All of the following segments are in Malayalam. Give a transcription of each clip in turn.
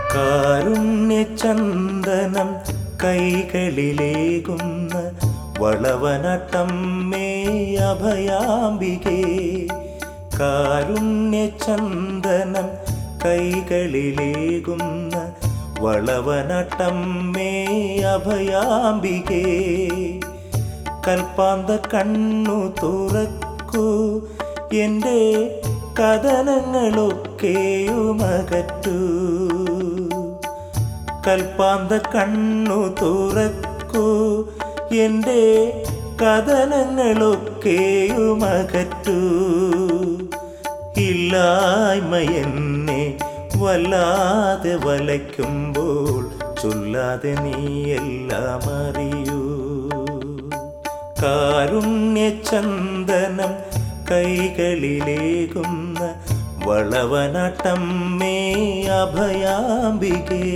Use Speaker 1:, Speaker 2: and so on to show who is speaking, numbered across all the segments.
Speaker 1: കാരുണ്യചന്ദനം കൈകളിലേകുന്ന വളവനട്ടമ്മേ അഭയാംബികേ കാരുണ്യചന്ദനം കൈകളിലേകുന്ന വളവനട്ടമ്മേ അഭയാംബികേ കൽപ്പാന്ത കണ്ണു തുറക്കൂ എൻ്റെ കഥനങ്ങളൊക്കെയുമകറ്റൂ കൽപ്പാന്ത കണ്ണു തുറക്കൂ എൻ്റെ കഥനങ്ങളൊക്കെയുമകറ്റൂ ഇല്ലായ്മ എന്നെ വല്ലാതെ വലയ്ക്കുമ്പോൾ ചൊല്ലാതെ നീ എല്ലാം അറിയൂ കാരുണ്യചന്ദനം കൈകളിലേകുന്ന വളവനട്ടമ്മേ അഭയാംബികേ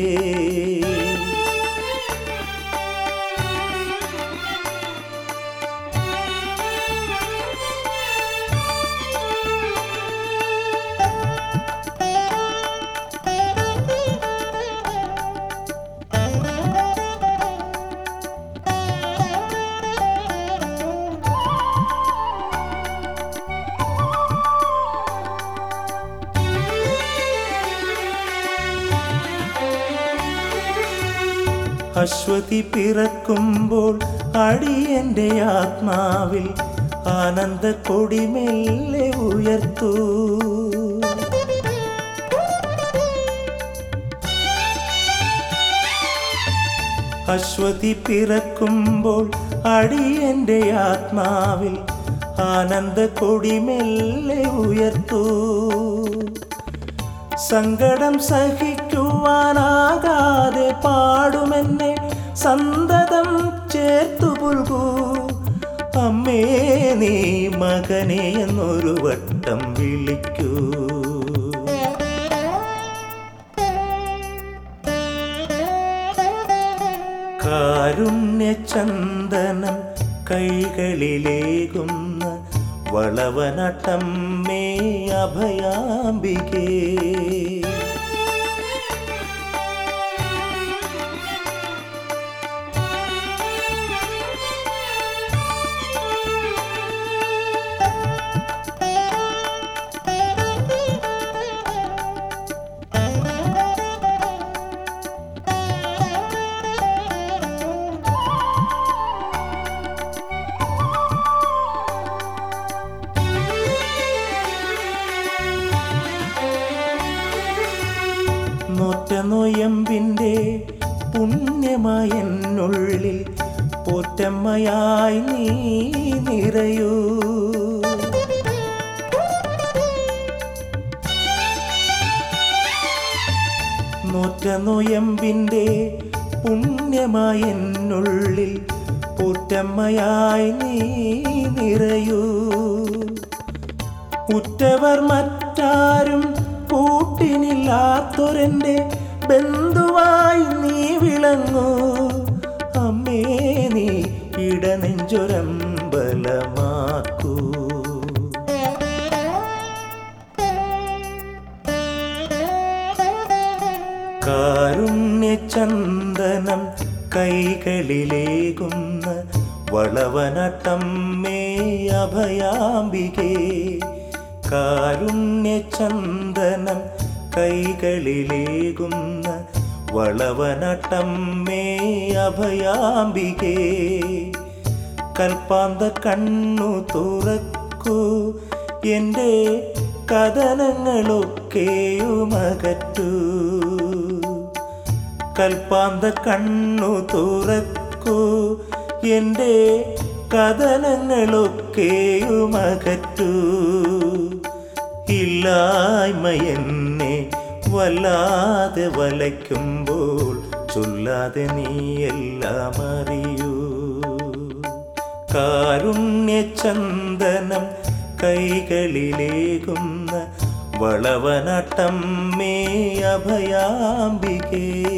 Speaker 1: അശ്വതി പിറക്കുമ്പോൾ അടിയന്റെ ആത്മാവിൽ ആനന്ദ കൊടിമെല്ലെ ഉയർത്തൂ അശ്വതി പിറക്കുമ്പോൾ അടിയന്റെ ആത്മാവിൽ ആനന്ദ കൊടിമെല്ലെ ഉയർത്തൂ സങ്കടം സഹിക്കുവാനാകാതെ പാടുമെന്നെ സന്തതം ചേർത്തു പുൽകൂ അമ്മേ നീ മകനെ എന്നൊരു വട്ടം വിളിക്കൂ കാരുണ്യചന്ദനം കൈകളിലേകുന്ന വളവനട്ടമ്മേ അഭയാംബികേ നോറ്റ നോയമ്പിൻ്റെ പുണ്യമായ എന്നുള്ളിൽ പോറ്റമ്മയായി നീ നിറയൂ നോറ്റ നോയമ്പിൻ്റെ പുണ്യമായ എന്നുള്ളിൽ പോറ്റമ്മയായി നീ നിറയൂ ഉറ്റവർ മറ്റാരും കൂട്ടിനില്ലാത്തൊരെൻ്റെ ബന്ധുവായി നീ വിളങ്ങൂ അമ്മേ നീ ഇടനെഞ്ചൊരമ്പലമാക്കൂ കാരുണ്യചന്ദനം കൈകളിലേകുന്ന വളവനട്ടമ്മേ അഭയാംബികേ കാരുണ്യചന്ദനം കൈകളിലേകുന്ന വളവനട്ടമ്മേ അഭയാംബികേ കൽപ്പാന്ത കണ്ണു തുറക്കൂ എൻ്റെ കഥനങ്ങളൊക്കെയുമകറ്റൂ കൽപ്പാന്ത കണ്ണു തുറക്കൂ എൻ്റെ കഥനങ്ങളൊക്കെയുമകറ്റൂ ഇല്ലായ്മ എന്നെ വല്ലാതെ വലയ്ക്കുമ്പോൾ ചൊല്ലാതെ നീ എല്ലാം അറിയൂ കാരുണ്യചന്ദനം കൈകളിലേകുന്ന വളവനട്ടമ്മേ അഭയാംബികേ